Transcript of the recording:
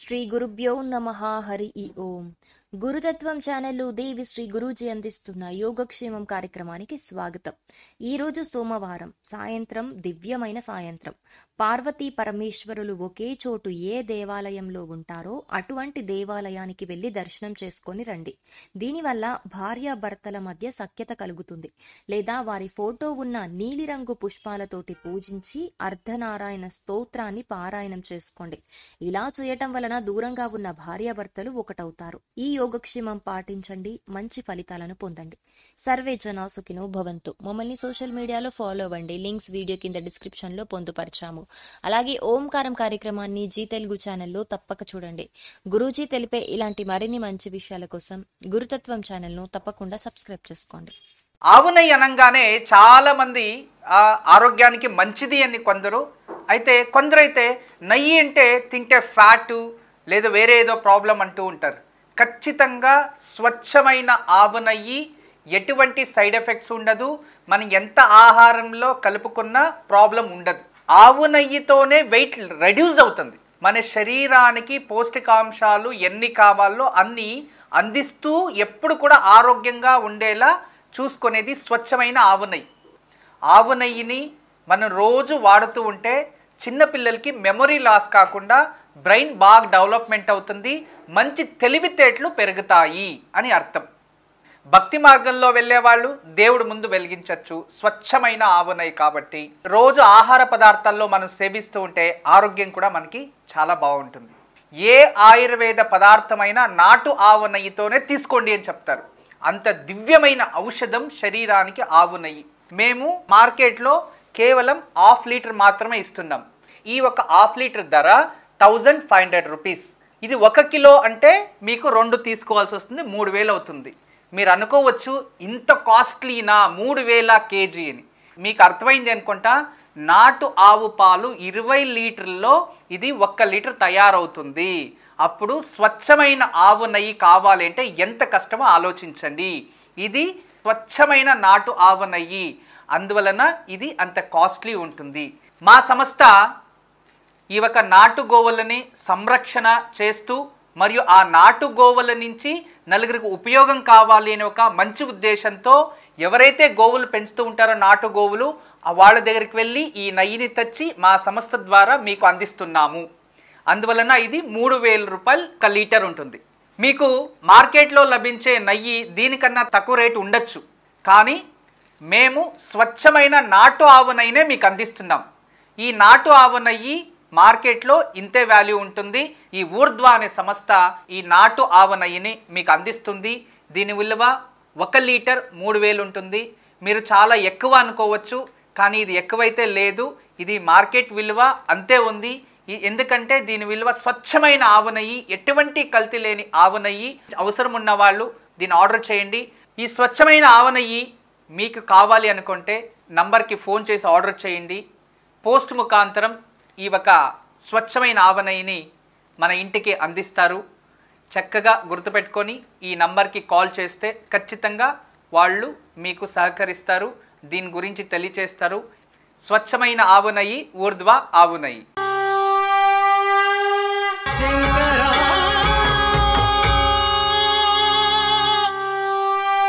శ్రీ గురుభ్యో నమ హరి ఈ ఓం గురుతత్వం ఛానల్లో దేవి శ్రీ గురూజీ అందిస్తున్న యోగక్షేమం కార్యక్రమానికి స్వాగతం ఈ రోజు సోమవారం సాయంత్రం దివ్యమైన సాయంత్రం పార్వతీ పరమేశ్వరులు ఒకే చోటు ఏ దేవాలయంలో ఉంటారో అటువంటి దేవాలయానికి వెళ్లి దర్శనం చేసుకొని రండి దీనివల్ల భార్యాభర్తల మధ్య సఖ్యత కలుగుతుంది లేదా వారి ఫోటో ఉన్న నీలిరంగు పుష్పాలతోటి పూజించి అర్ధనారాయణ స్తోత్రాన్ని పారాయణం చేసుకోండి ఇలా చేయటం వలన దూరంగా ఉన్న భార్యాభర్తలు ఒకటవుతారు ఈ యోగక్షేమం పాటించండి మంచి ఫలితాలను పొందండి సర్వే జనా సుఖినో భవంతు మమ్మల్ని సోషల్ మీడియాలో ఫాలో అవ్వండి లింక్స్ వీడియో కింద డిస్క్రిప్షన్ లో పొందుపరిచాము అలాగే ఓంకారం కార్యక్రమాన్ని జీ తెలుగు ఛానల్లో తప్పక చూడండి గురూజీ తెలిపే ఇలాంటి మరిన్ని మంచి విషయాల కోసం గురుతత్వం ఛానల్ను తప్పకుండా సబ్స్క్రైబ్ చేసుకోండి ఆవు నెయ్యి అనగానే చాలా మంది ఆ, ఆరోగ్యానికి మంచిది అని కొందరు అయితే కొందరైతే నెయ్యి అంటే తింటే ఫ్యాటు లేదా వేరే ఏదో ప్రాబ్లం అంటూ ఉంటారు ఖచ్చితంగా స్వచ్ఛమైన ఆవు నెయ్యి ఎటువంటి సైడ్ ఎఫెక్ట్స్ ఉండదు మనం ఎంత ఆహారంలో కలుపుకున్నా ప్రాబ్లం ఉండదు ఆవు నెయ్యితోనే వెయిట్ రెడ్యూస్ అవుతుంది మన శరీరానికి పౌష్టికాంశాలు ఎన్ని కావాలో అన్ని అందిస్తూ ఎప్పుడు కూడా ఆరోగ్యంగా ఉండేలా చూసుకునేది స్వచ్ఛమైన ఆవు నెయ్యి ఆవు నెయ్యిని మనం రోజు వాడుతూ ఉంటే చిన్నపిల్లలకి మెమొరీ లాస్ కాకుండా బ్రెయిన్ బాగా డెవలప్మెంట్ అవుతుంది మంచి తెలివితేటలు పెరుగుతాయి అని అర్థం భక్తి మార్గంలో వెళ్ళే వాళ్ళు దేవుడు ముందు వెలిగించవచ్చు స్వచ్ఛమైన ఆవు నెయ్యి కాబట్టి రోజు ఆహార పదార్థాల్లో మనం సేవిస్తూ ఉంటే ఆరోగ్యం కూడా మనకి చాలా బాగుంటుంది ఏ ఆయుర్వేద పదార్థమైనా నాటు ఆవు నెయ్యితోనే తీసుకోండి అని చెప్తారు అంత దివ్యమైన ఔషధం శరీరానికి ఆవు నెయ్యి మేము మార్కెట్లో కేవలం హాఫ్ లీటర్ మాత్రమే ఇస్తున్నాం ఈ ఒక హాఫ్ లీటర్ ధర థౌజండ్ ఫైవ్ హండ్రెడ్ రూపీస్ ఇది ఒక కిలో అంటే మీకు రెండు తీసుకోవాల్సి వస్తుంది మూడు వేలు అవుతుంది మీరు అనుకోవచ్చు ఇంత కాస్ట్లీనా మూడు వేల కేజీ అని మీకు అర్థమైంది అనుకుంటా నాటు ఆవు పాలు ఇరవై లీటర్లో ఇది ఒక్క లీటర్ తయారవుతుంది అప్పుడు స్వచ్ఛమైన ఆవు నెయ్యి కావాలి అంటే ఎంత కష్టమో ఆలోచించండి ఇది స్వచ్ఛమైన నాటు ఆవు నెయ్యి అందువలన ఇది అంత కాస్ట్లీ ఉంటుంది మా సంస్థ ఈ ఒక నాటు గోవులని సంరక్షణ చేస్తూ మరియు ఆ నాటు గోవుల నుంచి నలుగురికి ఉపయోగం కావాలి అనే ఒక మంచి ఉద్దేశంతో ఎవరైతే గోవులు పెంచుతూ ఉంటారో నాటు గోవులు ఆ వాళ్ళ దగ్గరికి వెళ్ళి ఈ నెయ్యిని తెచ్చి మా సంస్థ ద్వారా మీకు అందిస్తున్నాము అందువలన ఇది మూడు వేల రూపాయలు ఒక లీటర్ ఉంటుంది మీకు మార్కెట్లో లభించే నెయ్యి దీనికన్నా తక్కువ రేటు ఉండొచ్చు కానీ మేము స్వచ్ఛమైన నాటు ఆవు నెయ్యినే మీకు అందిస్తున్నాం ఈ నాటు ఆవు నెయ్యి మార్కెట్లో ఇంతే వాల్యూ ఉంటుంది ఈ ఊర్ధ్వా అనే సంస్థ ఈ నాటు ఆవు నెయ్యిని మీకు అందిస్తుంది దీని విలువ ఒక లీటర్ మూడు వేలు ఉంటుంది మీరు చాలా ఎక్కువ అనుకోవచ్చు కానీ ఇది ఎక్కువైతే లేదు ఇది మార్కెట్ విలువ అంతే ఉంది ఈ- ఎందుకంటే దీని విలువ స్వచ్ఛమైన ఆవు నెయ్యి ఎటువంటి కల్తీ లేని ఆవు నెయ్యి అవసరం ఉన్న వాళ్ళు దీన్ని ఆర్డర్ చేయండి ఈ స్వచ్ఛమైన ఆవు నెయ్యి మీకు కావాలి అనుకుంటే నంబర్కి ఫోన్ చేసి ఆర్డర్ చేయండి పోస్ట్ ముఖాంతరం ఈ ఒక స్వచ్ఛమైన ఆవు నెయ్యిని మన ఇంటికి అందిస్తారు చక్కగా గుర్తుపెట్టుకొని ఈ నంబర్కి కాల్ చేస్తే ఖచ్చితంగా వాళ్ళు మీకు సహకరిస్తారు దీని గురించి తెలియచేస్తారు స్వచ్ఛమైన ఆవు నెయ్యి ఊర్ధ్వ ఆవు నెయ్యి